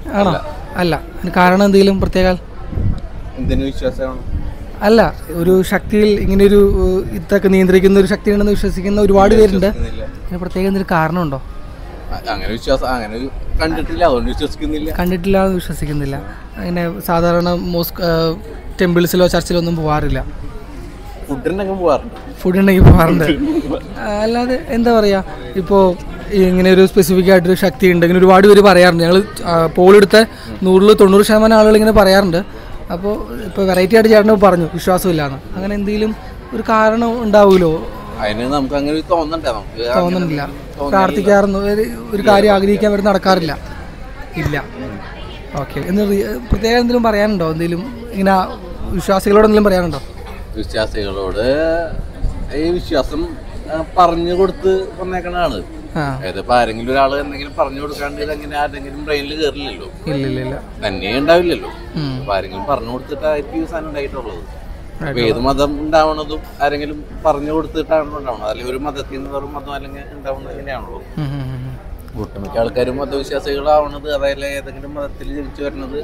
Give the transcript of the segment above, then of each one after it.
ആണോ അല്ല അതിന് കാരണം എന്തെങ്കിലും പ്രത്യേക എന്തിനു വിശ്വാസമാണ് അല്ല ഒരു ശക്തിയിൽ ഇങ്ങനെ ഒരു ഏഹ്, ഇതൊക്കെ നിയന്ത്രിക്കുന്ന ഒരു ശക്തി ഉണ്ടെന്ന് വിശ്വസിക്കുന്ന ഒരുപാട് പേരുണ്ട് വിശ്വസിക്കുന്നില്ല. അതിന് പ്രത്യേക എന്തെങ്കിലും കാരണമുണ്ടോ അ- അങ്ങനെ വിശ്വാസം അങ്ങനെ ഒരു കണ്ടിട്ടില്ല അതുകൊണ്ട് വിശ്വസിക്കുന്നില്ല കണ്ടിട്ടില്ല എന്ന് വിശ്വസിക്കുന്നില്ല അങ്ങനെ സാധാരണ മോസ്ക് ടെമ്പിൾസിലോ ചർച്ചിലോ ഒന്നും പോകാറില്ല ഫുഡ് ഉണ്ടെങ്കിൽ പോവാറുണ്ട് ഫുഡ് ഉണ്ടെങ്കിൽ പോകാറുണ്ട് ആ, അല്ലാതെ എന്താ പറയുക ഇപ്പോൾ ഇങ്ങനെ ഒരു സ്പെസിഫിക് ആയിട്ടൊരു ശക്തി ഉണ്ട് ഇങ്ങനെ ഒരുപാട് പേര് പറയാറുണ്ട് ഞങ്ങൾ പോളെടുത്ത നൂറിൽ തൊണ്ണൂറ് ശതമാനം ആളുകൾ ഇങ്ങനെ പറയാറുണ്ട് അപ്പോൾ ഇപ്പോൾ വെറൈറ്റി ആയിട്ട് ചേട്ടൻ പറഞ്ഞു വിശ്വാസമില്ലാന്ന് അങ്ങനെ എന്തെങ്കിലും ഒരു കാരണം ഉണ്ടാവുമല്ലോ അതിന് നമുക്ക് അങ്ങനെ ഒരു തോന്നണ്ടേ നമുക്ക് അങ്ങനെ തോന്നുന്നില്ല തോന്നില്ല. പ്രാർത്ഥിക്കാറൊന്നും ഒരു ഒരു കാര്യം ആഗ്രഹിക്കാൻ വരെ നടക്കാറില്ല ഇല്ല ഓക്കെ എന്ന് റി- പ്രത്യേകം എന്തെങ്കിലും പറയാനുണ്ടോ എന്തെങ്കിലും ഇങ്ങനെ വിശ്വാസികളോട് എന്തെങ്കിലും പറയാനുണ്ടോ വിശ്വാസികളോട് ഈ വിശ്വാസം ആ, പറഞ്ഞു കൊടുത്ത് വന്നേക്കണതാണ് ആ അതായത് ഇപ്പൊ ആരെങ്കിലും ഒരാൾ എന്തെങ്കിലും പറഞ്ഞു കൊടുക്കാണ്ട് ഇതെങ്ങനെ ആരെങ്കിലും ബ്രെയിനിൽ കയറില്ലല്ലോ ഇല്ല ഇല്ല ഇല്ല തന്നെ ഉണ്ടാവില്ലല്ലോ ഉം. അപ്പൊ ആരെങ്കിലും പറഞ്ഞു കൊടുത്തിട്ടായിരിക്കും ഈ സാധനം ഉണ്ടായിട്ടുള്ളത് അപ്പൊ ഏത് മതം ഉണ്ടാവണതും ആരെങ്കിലും പറഞ്ഞു കൊടുത്തിട്ടാണ് ഉണ്ടാവുന്നത് അല്ലെങ്കിൽ ഒരു മതത്തിൽ നിന്ന് വേറെ മതം അല്ലെങ്കിൽ ഉണ്ടാവുന്നത് ഇങ്ങനെയാണല്ലോ ഉം, ഉം, ഉം. ഒട്ടുമിക്ക ആൾക്കാരും മതവിശ്വാസികളാവണത് അതായത് ഏതെങ്കിലും മതത്തിൽ ജനിച്ചു വരുന്നത്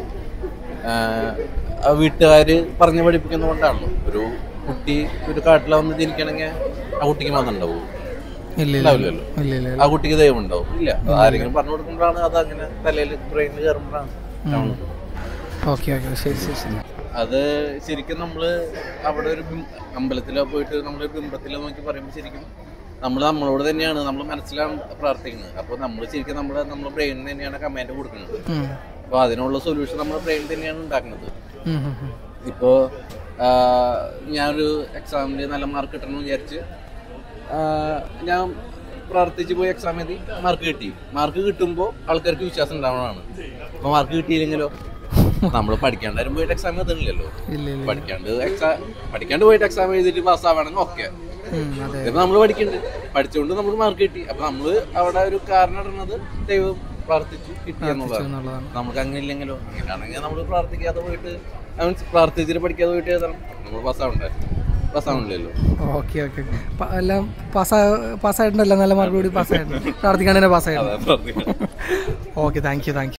ആ വീട്ടുകാര് പറഞ്ഞു പഠിപ്പിക്കുന്നത് കൊണ്ടാണല്ലോ ഒരു കുട്ടി ഒരു കാട്ടിൽ വന്ന് ജനിക്കണമെങ്കിൽ ആ കുട്ടിക്ക് മതം ഉണ്ടാവും ഇല്ല ഇല്ല ഉണ്ടാവില്ലല്ലോ ഇല്ല ഇല്ല ആ കുട്ടിക്ക് ദൈവം ഉണ്ടാവും ഇല്ല അത് ആരെങ്കിലും പറഞ്ഞു കൊടുക്കുമ്പോഴാണ് അത് അങ്ങനെ തലയിൽ ബ്രെയിനിൽ കയറുമ്പോഴാണ് ഉണ്ടാവുന്നത്. ഓക്കെ ഓക്കെ ശരി ശരി ശരി അത് ശരിക്കും നമ്മള് അവിടെ ഒരു ബിം- അമ്പലത്തിലോ പോയിട്ട് നമ്മൾ ബിംബത്തിലോ നോക്കി പറയുമ്പോൾ ശരിക്കും നമ്മൾ നമ്മളോട് തന്നെയാണ് നമ്മൾ മനസ്സിലാണ് പ്രാർത്ഥിക്കുന്നത് അപ്പോൾ നമ്മൾ ശരിക്കും നമ്മൾ നമ്മുടെ ബ്രെയിനിന് തന്നെയാണ് കമാൻഡ് കൊടുക്കുന്നത് ഉം. അപ്പോൾ അതിനുള്ള സൊല്യൂഷൻ നമ്മുടെ ബ്രെയിൻ തന്നെയാണ് ഉണ്ടാക്കുന്നത് ഉം, ഉം, ഉം. ഇപ്പോൾ ഞാനൊരു എക്സാമിൽ നല്ല മാർക്ക് കിട്ടണം എന്ന് വിചാരിച്ച് ആ, ഞാൻ പ്രാർത്ഥിച്ച് പോയി എക്സാം എഴുതി മാർക്ക് കിട്ടി മാർക്ക് കിട്ടുമ്പോൾ ആൾക്കാർക്ക് വിശ്വാസം ഉണ്ടാവണമാണ് അപ്പോൾ മാർക്ക് കിട്ടിയില്ലെങ്കിലോ നമ്മൾ പഠിക്കാണ്ടാരും പോയിട്ട് എക്സാം എഴുതണില്ലല്ലോ ഇല്ല ഇല്ല പഠിക്കാണ്ട് എക്സാം പഠിക്കാണ്ട് പോയിട്ട് എക്സാം എഴുതിയിട്ട് പാസ് ആവണമെങ്കിൽ ഓക്കെ ഉം, അതെ ഇതിപ്പോ നമ്മൾ പഠിക്കുന്നുണ്ട് പഠിച്ചുകൊണ്ട് നമുക്ക് മാർക്ക് കിട്ടി അപ്പൊ നമ്മള് അവിടെ ഒരു കാരണം ഇടുന്നത് ദൈവം പ്രാർത്ഥിച്ചു കിട്ടി എന്നുള്ളതാണ് എന്നുള്ളതാണ് നമുക്ക് അങ്ങനെ ഇല്ലെങ്കിലോ അങ്ങനെയാണെങ്കിൽ നമ്മൾ പ്രാർത്ഥിക്കാതെ പോയിട്ട് മീൻസ് പ്രാർത്ഥിച്ചിട്ട് പഠിക്കാതെ പോയിട്ട് എഴുതണം നമ്മൾ പാസ്സാവണ്ടേ പാസ്സാവണില്ലല്ലോ ഓക്കെ ഓക്കെ എല്ലാം പാസ്സാ പാസ്സായിട്ടുണ്ടല്ലോ നല്ല മാർക്ക് കൂടി പാസ്സായിട്ടുണ്ട് പ്രാർത്ഥിക്കാണ്ട് തന്നെ പാസ്സായിട്ടുണ്ട് അതാ പ്രാർത്ഥിക്കണം okay thank you thank U